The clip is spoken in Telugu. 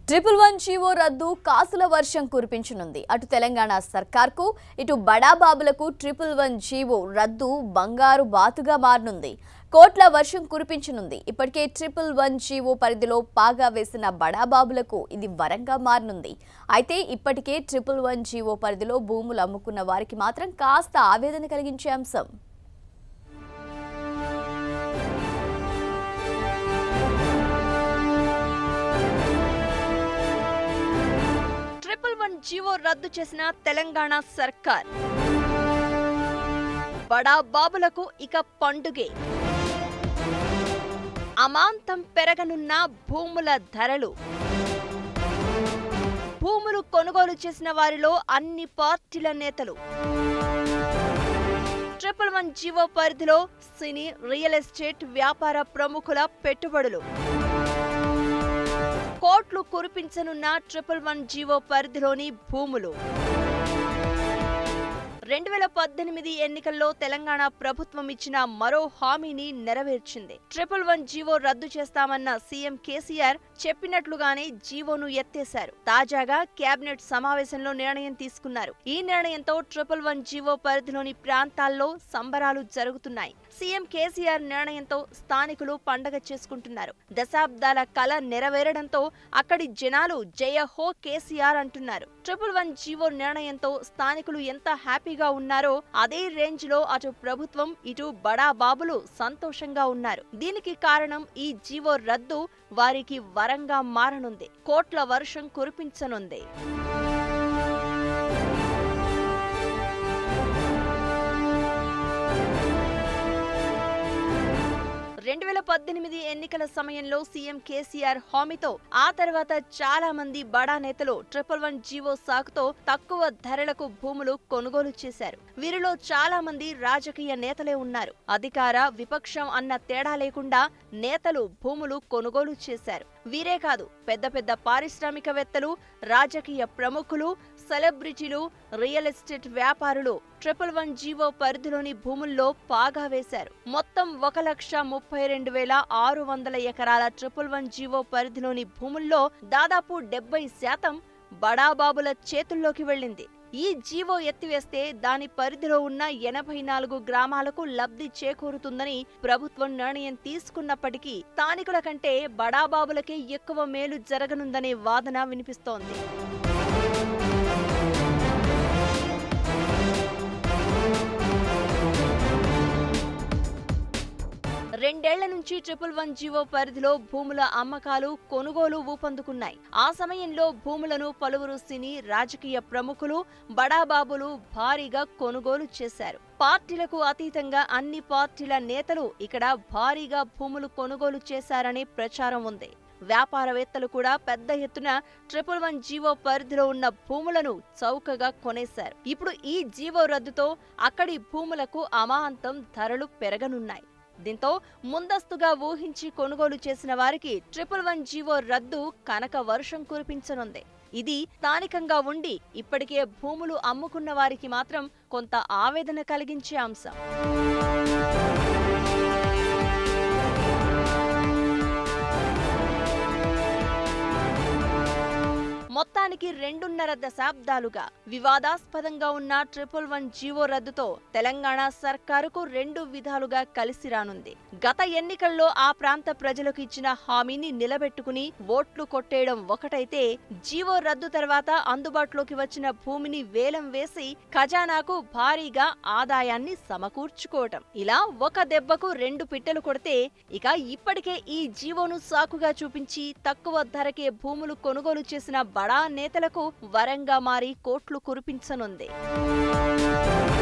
ట్రిపుల్ వన్ జీవో రద్దు కాసుల వర్షం కురిపించనుంది అటు తెలంగాణ సర్కార్కు ఇటు బడాబాబులకు ట్రిపుల్ వన్ జీవో రద్దు బంగారు బాతుగా మారనుంది కోట్ల వర్షం కురిపించనుంది ఇప్పటికే ట్రిపుల్ వన్ జీవో పరిధిలో పాగా వేసిన బడాబాబులకు ఇది వరంగా మారనుంది అయితే ఇప్పటికే ట్రిపుల్ వన్ జీవో పరిధిలో భూములు అమ్ముకున్న వారికి మాత్రం కాస్త ఆవేదన కలిగించే అంశం ట్రిపుల్ వన్ జీవో రద్దు చేసిన తెలంగాణ సర్కార్ బడా బాబులకు ఇక పండుగే అమాంతం పెరగనున్న భూముల ధరలు భూములు కొనుగోలు చేసిన వారిలో అన్ని పార్టీల నేతలు ట్రిపుల్ వన్ జీవో పరిధిలో సినీ రియల్ ఎస్టేట్ వ్యాపార ప్రముఖుల పెట్టుబడులు కోట్లు కురిపించనున్న ట్రిపుల్ వన్ జీవో పరిధిలోని భూములు రెండు వేల పద్దెనిమిది ఎన్నికల్లో తెలంగాణ ప్రభుత్వం ఇచ్చిన మరో హామీని నెరవేర్చింది ట్రిపుల్ వన్ జీవో రద్దు చేస్తామన్న సీఎం కేసీఆర్ చెప్పినట్లుగానే జీవోను ఎత్తేశారు తాజాగా కేబినెట్ సమావేశంలో నిర్ణయం తీసుకున్నారు ఈ నిర్ణయంతో ట్రిపుల్ వన్ జీవో పరిధిలోని ప్రాంతాల్లో సంబరాలు జరుగుతున్నాయి సీఎం కేసీఆర్ నిర్ణయంతో స్థానికులు పండగ చేసుకుంటున్నారు దశాబ్దాల కల నెరవేరడంతో అక్కడి జనాలు జయ హో కేసీఆర్ అంటున్నారు ట్రిపుల్ వన్ జీవో నిర్ణయంతో స్థానికులు ఎంత హ్యాపీగా ఉన్నారో అదే రేంజ్ లో అటు ప్రభుత్వం ఇటు బడా బాబులు సంతోషంగా ఉన్నారు దీనికి కారణం ఈ జీవో రద్దు వారికి వరంగా మారనుంది కోట్ల వర్షం కురిపించనుంది రెండు వేల పద్దెనిమిది ఎన్నికల సమయంలో సీఎం కేసీఆర్ హామీతో ఆ తర్వాత చాలా మంది బడా నేతలు ట్రిపుల్ వన్ జీవో సాకుతో తక్కువ ధరలకు భూములు కొనుగోలు చేశారు వీరిలో చాలా మంది రాజకీయ నేతలే ఉన్నారు అధికార విపక్షం అన్న తేడా లేకుండా నేతలు భూములు కొనుగోలు చేశారు వీరే కాదు పెద్ద పెద్ద పారిశ్రామికవేత్తలు రాజకీయ ప్రముఖులు సెలబ్రిటీలు రియల్ ఎస్టేట్ వ్యాపారులు ట్రిపుల్ వన్ జీవో పరిధిలోని భూముల్లో పాగా వేశారు మొత్తం ఒక లక్ష ముప్పై రెండు వేల ఆరు వందల ఎకరాల ట్రిపుల్ వన్ జీవో పరిధిలోని భూముల్లో దాదాపు డెబ్బై శాతం బడాబాబుల చేతుల్లోకి వెళ్ళింది ఈ జీవో ఎత్తివేస్తే దాని పరిధిలో ఉన్న ఎనభై నాలుగు గ్రామాలకు లబ్ధి చేకూరుతుందని ప్రభుత్వం నిర్ణయం తీసుకున్నప్పటికీ స్థానికుల కంటే బడాబాబులకే ఎక్కువ మేలు జరగనుందనే వాదన వినిపిస్తోంది రెండేళ్ల నుంచి ట్రిపుల్ వన్ జీవో పరిధిలో భూముల అమ్మకాలు కొనుగోలు ఊపందుకున్నాయి ఆ సమయంలో భూములను పలువురు సినీ రాజకీయ ప్రముఖులు బడాబాబులు భారీగా కొనుగోలు చేశారు పార్టీలకు అతీతంగా అన్ని పార్టీల నేతలు ఇక్కడ భారీగా భూములు కొనుగోలు చేశారనే ప్రచారం ఉంది వ్యాపారవేత్తలు కూడా పెద్ద ఎత్తున ట్రిపుల్ వన్ జీవో పరిధిలో ఉన్న భూములను చౌకగా కొనేశారు ఇప్పుడు ఈ జీవో రద్దుతో అక్కడి భూములకు అమాంతం ధరలు పెరగనున్నాయి దీంతో ముందస్తుగా ఊహించి కొనుగోలు చేసిన వారికి ట్రిపుల్ వన్ జీవో రద్దు కనక వర్షం కురిపించనుంది ఇది స్థానికంగా ఉండి ఇప్పటికే భూములు అమ్ముకున్న వారికి మాత్రం కొంత ఆవేదన కలిగించే అంశం మొత్తానికి రెండున్నర దశాబ్దాలుగా వివాదాస్పదంగా ఉన్న ట్రిపుల్ వన్ జీవో రద్దుతో తెలంగాణ సర్కారుకు రెండు విధాలుగా కలిసి రానుంది గత ఎన్నికల్లో ఆ ప్రాంత ప్రజలకు ఇచ్చిన హామీని నిలబెట్టుకుని ఓట్లు కొట్టేయడం ఒకటైతే జీవో రద్దు తర్వాత అందుబాటులోకి వచ్చిన భూమిని వేలం వేసి ఖజానాకు భారీగా ఆదాయాన్ని సమకూర్చుకోవటం ఇలా ఒక దెబ్బకు రెండు పిట్టలు కొడితే ఇక ఇప్పటికే ఈ జీవోను సాకుగా చూపించి తక్కువ ధరకే భూములు కొనుగోలు చేసిన బడా నేతలకు వరంగా మారి కోట్లు కురిపించనుంది